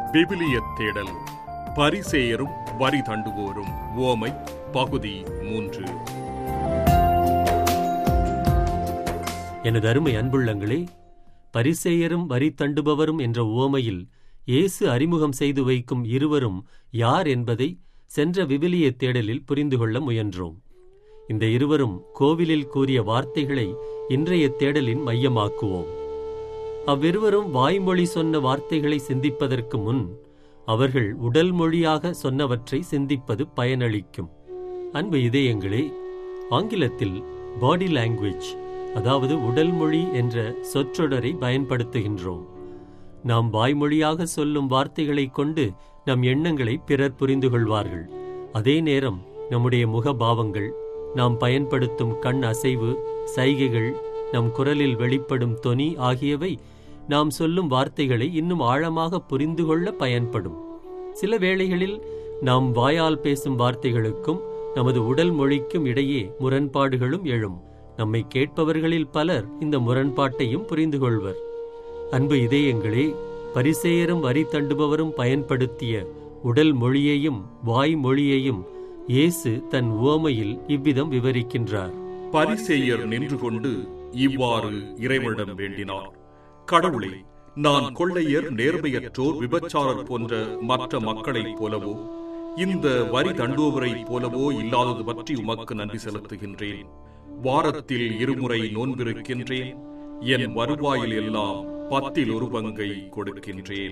விவிலிய தேடல் பரிசேயரும் வரி தண்டுவோரும் ஓமை பகுதி மூன்று எனது அருமை அன்புள்ளங்களே பரிசேயரும் வரி தண்டுபவரும் என்ற உவமையில் இயேசு அறிமுகம் செய்து வைக்கும் இருவரும் யார் என்பதை சென்ற விவிலிய தேடலில் புரிந்து கொள்ள முயன்றோம் இந்த இருவரும் கோவிலில் கூறிய வார்த்தைகளை இன்றைய தேடலின் மையமாக்குவோம் அவ்விருவரும் வாய்மொழி சொன்ன வார்த்தைகளை சிந்திப்பதற்கு முன் அவர்கள் உடல் மொழியாக சொன்னவற்றை சிந்திப்பது பயனளிக்கும் அன்பு இதயங்களே ஆங்கிலத்தில் பாடி லாங்குவேஜ் அதாவது உடல் மொழி என்ற சொற்றொடரை பயன்படுத்துகின்றோம் நாம் வாய்மொழியாக சொல்லும் வார்த்தைகளைக் கொண்டு நம் எண்ணங்களை பிறர் புரிந்து கொள்வார்கள் அதே நேரம் நம்முடைய முகபாவங்கள் நாம் பயன்படுத்தும் கண் அசைவு சைகைகள் நம் குரலில் வெளிப்படும் தொனி ஆகியவை நாம் சொல்லும் வார்த்தைகளை இன்னும் ஆழமாக புரிந்து கொள்ள பயன்படும் சில வேளைகளில் நாம் வாயால் பேசும் வார்த்தைகளுக்கும் நமது உடல் மொழிக்கும் இடையே முரண்பாடுகளும் எழும் நம்மை கேட்பவர்களில் பலர் இந்த முரண்பாட்டையும் புரிந்து கொள்வர் அன்பு இதயங்களே பரிசேயரும் வரி தண்டுபவரும் பயன்படுத்திய உடல் மொழியையும் வாய் மொழியையும் இயேசு தன் உவமையில் இவ்விதம் விவரிக்கின்றார் பரிசேயர் நின்று கொண்டு இவ்வாறு இறைவனிடம் வேண்டினார் கடவுளே நான் கொள்ளையர் நேர்மையற்றோர் விபச்சாரர் போன்ற மற்ற மக்களைப் போலவோ இந்த வரி தண்டுபவரைப் போலவோ இல்லாதது பற்றி உமக்கு நன்றி செலுத்துகின்றேன் வாரத்தில் இருமுறை நோன்பிருக்கின்றேன் என் வருவாயில் எல்லாம் பத்தில் ஒரு பங்கை கொடுக்கின்றேன்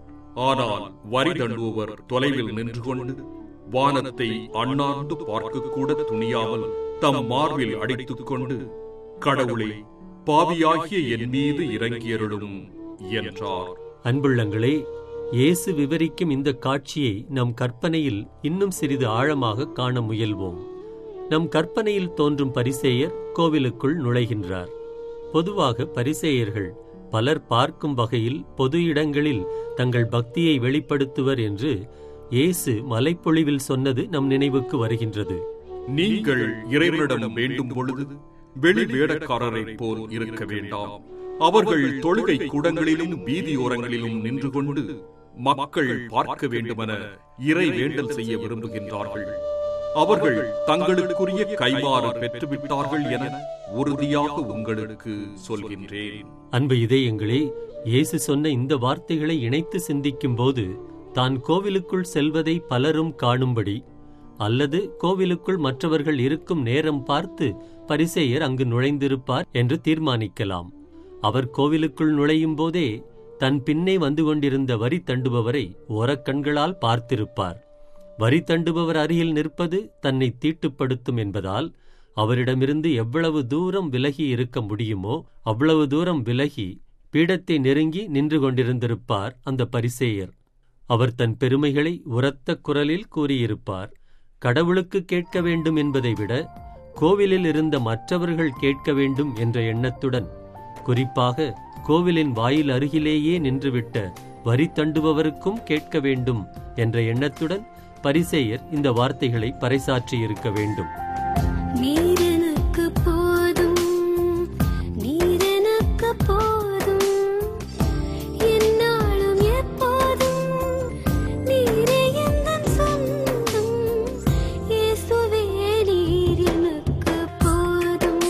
ஆனால் வரி தண்டுபவர் தொலைவில் நின்று கொண்டு வானத்தை அண்ணார்ந்து பார்க்க கூட துணியாமல் தம் மார்பில் அடித்துக் கொண்டு கடவுளே பாவியாகிய என் மீது இறங்கியருளும் என்றார் அன்புள்ளங்களே இயேசு விவரிக்கும் இந்த காட்சியை நம் கற்பனையில் இன்னும் சிறிது ஆழமாக காண முயல்வோம் நம் கற்பனையில் தோன்றும் பரிசேயர் கோவிலுக்குள் நுழைகின்றார் பொதுவாக பரிசேயர்கள் பலர் பார்க்கும் வகையில் பொது இடங்களில் தங்கள் பக்தியை வெளிப்படுத்துவர் என்று இயேசு மலைப்பொழிவில் சொன்னது நம் நினைவுக்கு வருகின்றது நீங்கள் இறைவனிடம் வேண்டும் பொழுது வெளி வேடக்காரரைப் போல் இருக்க வேண்டாம் அவர்கள் தொழுகை கூடங்களிலும் வீதியோரங்களிலும் நின்று கொண்டு மக்கள் பார்க்க வேண்டுமென இறை வேண்டல் செய்ய விரும்புகின்றார்கள் அவர்கள் தங்களுக்குரிய கைமாறு பெற்றுவிட்டார்கள் என உறுதியாக உங்களுக்கு சொல்கின்றேன் அன்பு இதயங்களே இயேசு சொன்ன இந்த வார்த்தைகளை இணைத்து சிந்திக்கும்போது தான் கோவிலுக்குள் செல்வதை பலரும் காணும்படி அல்லது கோவிலுக்குள் மற்றவர்கள் இருக்கும் நேரம் பார்த்து பரிசேயர் அங்கு நுழைந்திருப்பார் என்று தீர்மானிக்கலாம் அவர் கோவிலுக்குள் நுழையும் போதே தன் பின்னே வந்து கொண்டிருந்த வரி தண்டுபவரை ஓரக்கண்களால் பார்த்திருப்பார் வரி தண்டுபவர் அருகில் நிற்பது தன்னை தீட்டுப்படுத்தும் என்பதால் அவரிடமிருந்து எவ்வளவு தூரம் விலகி இருக்க முடியுமோ அவ்வளவு தூரம் விலகி பீடத்தை நெருங்கி நின்று கொண்டிருந்திருப்பார் அந்த பரிசேயர் அவர் தன் பெருமைகளை உரத்த குரலில் கூறியிருப்பார் கடவுளுக்கு கேட்க வேண்டும் என்பதை விட கோவிலில் இருந்த மற்றவர்கள் கேட்க வேண்டும் என்ற எண்ணத்துடன் குறிப்பாக கோவிலின் வாயில் அருகிலேயே நின்றுவிட்ட வரி தண்டுபவருக்கும் கேட்க வேண்டும் என்ற எண்ணத்துடன் பரிசேயர் இந்த வார்த்தைகளை பறைசாற்றியிருக்க வேண்டும் நீர் எனக்கு போதும் நீர் எனக்கு போதும் என்னாலும் எப்போதும் நீரே எந்தன் சொந்தம் இயேசுவே நீர் எனக்கு போதும்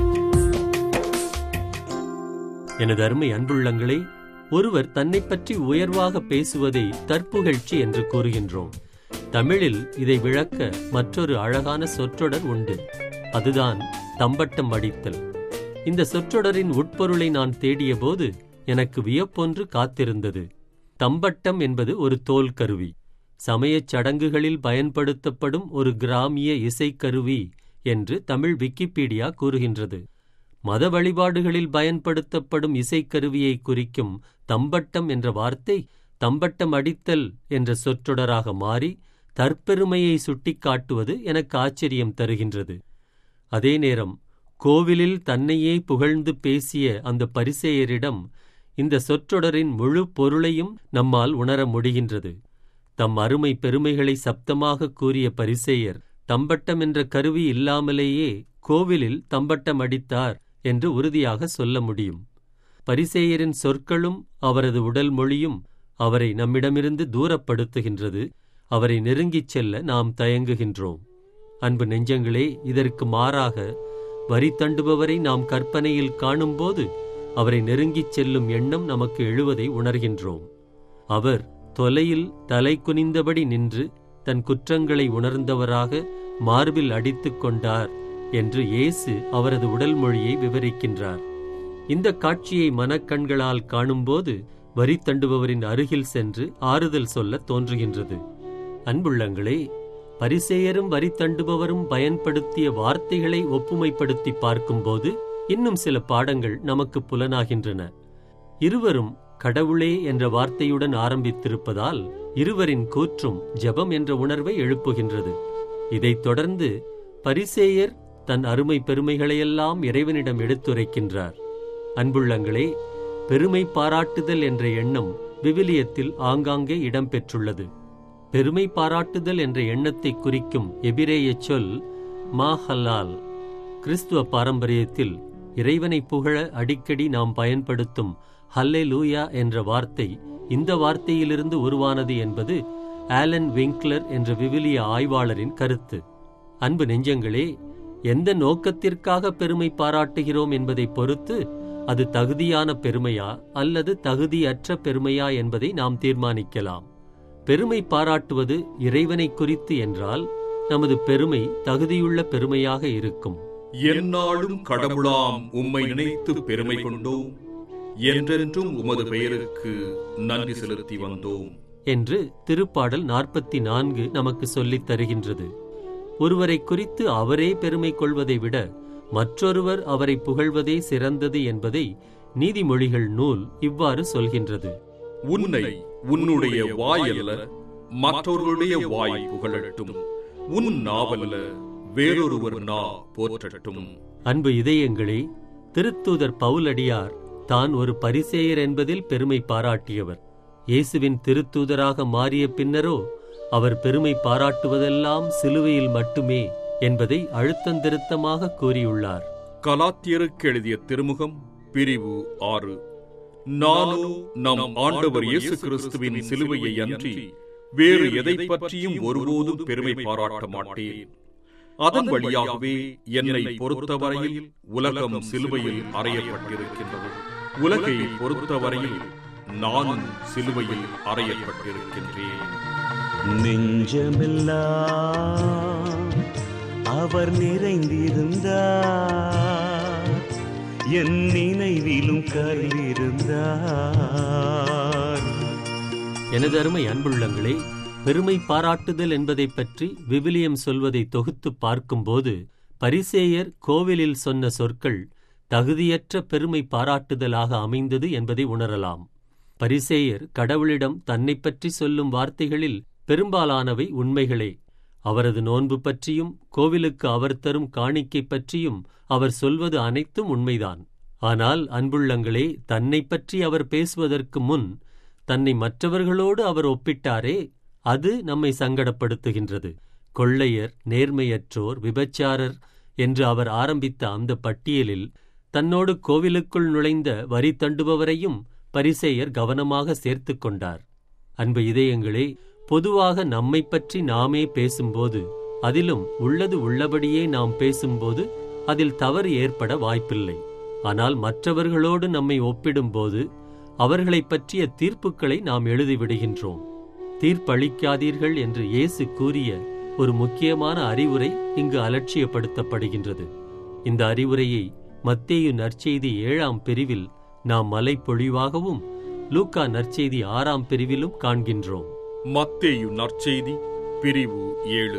எனது அருமை அன்புள்ளங்களே ஒருவர் தன்னை பற்றி உயர்வாக பேசுவதை தற்புகழ்ச்சி என்று கூறுகின்றோம் தமிழில் இதை விளக்க மற்றொரு அழகான சொற்றொடர் உண்டு அதுதான் தம்பட்டம் அடித்தல் இந்த சொற்றொடரின் உட்பொருளை நான் தேடியபோது எனக்கு வியப்பொன்று காத்திருந்தது தம்பட்டம் என்பது ஒரு தோல் கருவி சமயச் சடங்குகளில் பயன்படுத்தப்படும் ஒரு கிராமிய இசைக்கருவி என்று தமிழ் விக்கிபீடியா கூறுகின்றது மத வழிபாடுகளில் பயன்படுத்தப்படும் இசைக்கருவியை குறிக்கும் தம்பட்டம் என்ற வார்த்தை தம்பட்டம் அடித்தல் என்ற சொற்றொடராக மாறி தற்பெருமையை சுட்டிக்காட்டுவது எனக்கு ஆச்சரியம் தருகின்றது அதே நேரம் கோவிலில் தன்னையே புகழ்ந்து பேசிய அந்த பரிசேயரிடம் இந்த சொற்றொடரின் முழு பொருளையும் நம்மால் உணர முடிகின்றது தம் அருமை பெருமைகளை சப்தமாக கூறிய பரிசேயர் தம்பட்டம் என்ற கருவி இல்லாமலேயே கோவிலில் தம்பட்டம் அடித்தார் என்று உறுதியாக சொல்ல முடியும் பரிசேயரின் சொற்களும் அவரது உடல் மொழியும் அவரை நம்மிடமிருந்து தூரப்படுத்துகின்றது அவரை நெருங்கிச் செல்ல நாம் தயங்குகின்றோம் அன்பு நெஞ்சங்களே இதற்கு மாறாக வரி தண்டுபவரை நாம் கற்பனையில் காணும்போது அவரை நெருங்கிச் செல்லும் எண்ணம் நமக்கு எழுவதை உணர்கின்றோம் அவர் தொலையில் தலை குனிந்தபடி நின்று தன் குற்றங்களை உணர்ந்தவராக மார்பில் அடித்துக் கொண்டார் என்று இயேசு அவரது உடல் மொழியை விவரிக்கின்றார் இந்த காட்சியை மனக்கண்களால் காணும்போது வரி தண்டுபவரின் அருகில் சென்று ஆறுதல் சொல்ல தோன்றுகின்றது அன்புள்ளங்களே பரிசேயரும் வரி தண்டுபவரும் பயன்படுத்திய வார்த்தைகளை ஒப்புமைப்படுத்தி பார்க்கும்போது இன்னும் சில பாடங்கள் நமக்கு புலனாகின்றன இருவரும் கடவுளே என்ற வார்த்தையுடன் ஆரம்பித்திருப்பதால் இருவரின் கூற்றும் ஜெபம் என்ற உணர்வை எழுப்புகின்றது இதைத் தொடர்ந்து பரிசேயர் தன் அருமை பெருமைகளையெல்லாம் இறைவனிடம் எடுத்துரைக்கின்றார் அன்புள்ளங்களே பெருமை பாராட்டுதல் என்ற எண்ணம் விவிலியத்தில் ஆங்காங்கே இடம்பெற்றுள்ளது பெருமை பாராட்டுதல் என்ற எண்ணத்தை குறிக்கும் எபிரேய சொல் மாஹல்லால் கிறிஸ்துவ பாரம்பரியத்தில் இறைவனை புகழ அடிக்கடி நாம் பயன்படுத்தும் ஹல்லே லூயா என்ற வார்த்தை இந்த வார்த்தையிலிருந்து உருவானது என்பது ஆலன் விங்க்லர் என்ற விவிலிய ஆய்வாளரின் கருத்து அன்பு நெஞ்சங்களே எந்த நோக்கத்திற்காக பெருமை பாராட்டுகிறோம் என்பதை பொறுத்து அது தகுதியான பெருமையா அல்லது தகுதியற்ற பெருமையா என்பதை நாம் தீர்மானிக்கலாம் பெருமை பாராட்டுவது இறைவனை குறித்து என்றால் நமது பெருமை தகுதியுள்ள பெருமையாக இருக்கும் எந்நாளும் கடவுளாம் உம்மை நினைத்து பெருமை கொண்டோம் என்றென்றும் உமது பெயருக்கு நன்றி செலுத்தி வந்தோம் என்று திருப்பாடல் நாற்பத்தி நான்கு நமக்கு சொல்லித் தருகின்றது ஒருவரை குறித்து அவரே பெருமை கொள்வதை விட மற்றொருவர் அவரை புகழ்வதே சிறந்தது என்பதை நீதிமொழிகள் நூல் இவ்வாறு சொல்கின்றது உன்னை உன்னுடைய வாயல்ல மற்றவர்களுடைய வாய் புகழட்டும் உன் நாவல்ல வேறொருவர் நா போற்றட்டும் அன்பு இதயங்களே திருத்தூதர் பவுலடியார் தான் ஒரு பரிசேயர் என்பதில் பெருமை பாராட்டியவர் இயேசுவின் திருத்தூதராக மாறிய பின்னரோ அவர் பெருமை பாராட்டுவதெல்லாம் சிலுவையில் மட்டுமே என்பதை அழுத்தந்திருத்தமாக கூறியுள்ளார் கலாத்தியருக்கு எழுதிய திருமுகம் பிரிவு ஆறு நானோ நம் ஆண்டவர் இயேசு கிறிஸ்துவின் சிலுவையை அன்றி வேறு எதை பற்றியும் ஒருபோதும் பெருமை பாராட்ட மாட்டேன் அதன் வழியாகவே என்னை பொறுத்தவரையில் உலகம் சிலுவையில் அறையப்பட்டிருக்கின்றது உலகை பொறுத்தவரையில் நானும் சிலுவையில் அறையப்பட்டிருக்கின்றேன் நெஞ்சமெல்லாம் அவர் நிறைந்திருந்தார் என் நினைவிலும் கருவிருந்தார் எனது அருமை அன்புள்ளங்களே பெருமை பாராட்டுதல் என்பதைப் பற்றி விவிலியம் சொல்வதை தொகுத்து பார்க்கும்போது பரிசேயர் கோவிலில் சொன்ன சொற்கள் தகுதியற்ற பெருமை பாராட்டுதலாக அமைந்தது என்பதை உணரலாம் பரிசேயர் கடவுளிடம் தன்னைப் பற்றி சொல்லும் வார்த்தைகளில் பெரும்பாலானவை உண்மைகளே அவரது நோன்பு பற்றியும் கோவிலுக்கு அவர் தரும் காணிக்கை பற்றியும் அவர் சொல்வது அனைத்தும் உண்மைதான் ஆனால் அன்புள்ளங்களே தன்னைப் பற்றி அவர் பேசுவதற்கு முன் தன்னை மற்றவர்களோடு அவர் ஒப்பிட்டாரே அது நம்மை சங்கடப்படுத்துகின்றது கொள்ளையர் நேர்மையற்றோர் விபச்சாரர் என்று அவர் ஆரம்பித்த அந்த பட்டியலில் தன்னோடு கோவிலுக்குள் நுழைந்த வரி தண்டுபவரையும் பரிசேயர் கவனமாக சேர்த்துக் கொண்டார் அன்பு இதயங்களே பொதுவாக நம்மைப் பற்றி நாமே பேசும்போது அதிலும் உள்ளது உள்ளபடியே நாம் பேசும்போது அதில் தவறு ஏற்பட வாய்ப்பில்லை ஆனால் மற்றவர்களோடு நம்மை ஒப்பிடும்போது அவர்களைப் பற்றிய தீர்ப்புகளை நாம் எழுதிவிடுகின்றோம் தீர்ப்பளிக்காதீர்கள் என்று இயேசு கூறிய ஒரு முக்கியமான அறிவுரை இங்கு அலட்சியப்படுத்தப்படுகின்றது இந்த அறிவுரையை மத்தேயு நற்செய்தி ஏழாம் பிரிவில் நாம் மலைப்பொழிவாகவும் லூக்கா நற்செய்தி ஆறாம் பிரிவிலும் காண்கின்றோம் மத்தேயு நற்செய்தி பிரிவு ஏழு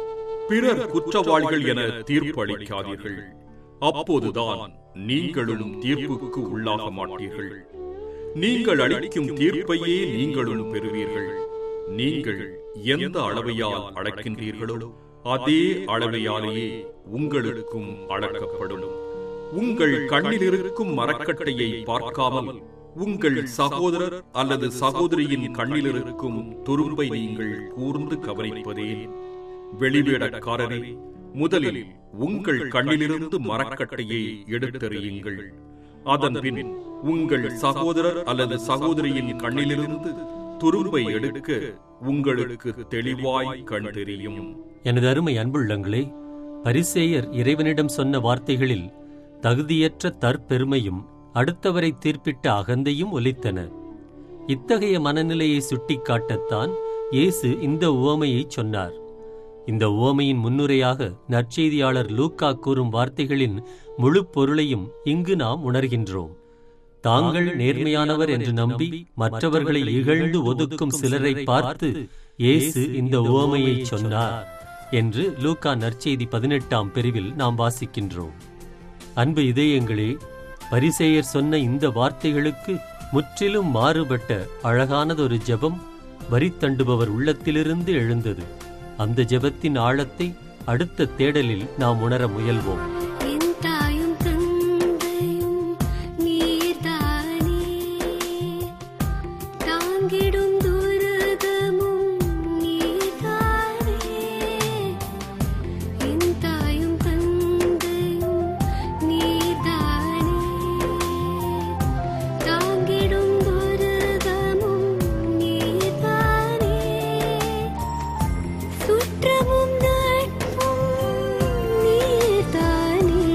பிறர் குற்றவாளிகள் என தீர்ப்பு அளிக்காதீர்கள் அப்போதுதான் நீங்களும் தீர்ப்புக்கு உள்ளாக மாட்டீர்கள் நீங்கள் அளிக்கும் தீர்ப்பையே நீங்களும் பெறுவீர்கள் நீங்கள் எந்த அளவையால் அளக்கின்றீர்களோ அதே அளவையாலேயே உங்களுக்கும் அளக்கப்படும் உங்கள் கண்ணில் இருக்கும் மரக்கட்டையை பார்க்காமல் உங்கள் சகோதரர் அல்லது சகோதரியின் கண்ணில் இருக்கும் துரும்பை நீங்கள் கூர்ந்து கவனிப்பதேன் வெளிவேடக்காரரே முதலில் உங்கள் கண்ணிலிருந்து மரக்கட்டையை எடுத்தெறியுங்கள் அதன் பின் உங்கள் சகோதரர் அல்லது சகோதரியின் கண்ணிலிருந்து துரும்பை எடுக்க உங்களுக்கு தெளிவாய் கண் தெரியும் எனது அருமை அன்புள்ளங்களே பரிசேயர் இறைவனிடம் சொன்ன வார்த்தைகளில் தகுதியற்ற தற்பெருமையும் அடுத்தவரை தீர்ப்பிட்ட அகந்தையும் ஒலித்தன இத்தகைய மனநிலையை சுட்டிக்காட்டத்தான் இயேசு இந்த உவமையைச் சொன்னார் இந்த உவமையின் முன்னுரையாக நற்செய்தியாளர் லூக்கா கூறும் வார்த்தைகளின் முழு பொருளையும் இங்கு நாம் உணர்கின்றோம் தாங்கள் நேர்மையானவர் என்று நம்பி மற்றவர்களை இகழ்ந்து ஒதுக்கும் சிலரை பார்த்து இயேசு இந்த உவமையைச் சொன்னார் என்று லூக்கா நற்செய்தி பதினெட்டாம் பிரிவில் நாம் வாசிக்கின்றோம் அன்பு இதயங்களே பரிசேயர் சொன்ன இந்த வார்த்தைகளுக்கு முற்றிலும் மாறுபட்ட அழகானதொரு ஜெபம் வரித்தண்டுபவர் உள்ளத்திலிருந்து எழுந்தது அந்த ஜெபத்தின் ஆழத்தை அடுத்த தேடலில் நாம் உணர முயல்வோம் என் தாயும் தந்தையும் நீர்தானே தாங்கிடும் துரகமும் நீர்தானே என் தாயும் தந்தையும் நீர்தானே தாங்கிடும் துரகமும் நீர்தானே சுற்றமும் நட்பும் நீர்தானே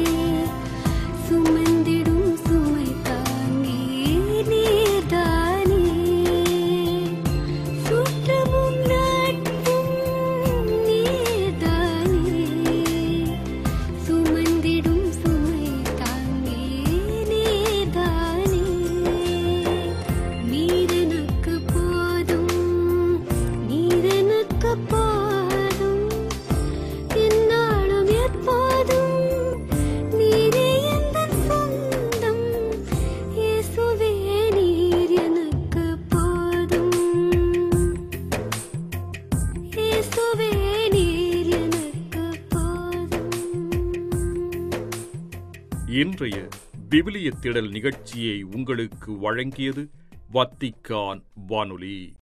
சுமந்திடும் சுமை தாங்கி நீர்தானே சுற்றமும் நட்பும் நீர்தானே சுமந்திடும் சுமை தாங்கி நீர்தானே நீரனுக்கு போதும் நீரனுக்கு போதும் என்னாலும் எப்போதும் நீரே எந்தன் சொந்தம் இயேசுவே நீர் எனக்கு போதும் இயேசுவே நீர் எனக்கு போதும் இன்றைய விவிலிய திடல் நிகழ்ச்சியை உங்களுக்கு வழங்கியது வத்திக்கான் வானொலி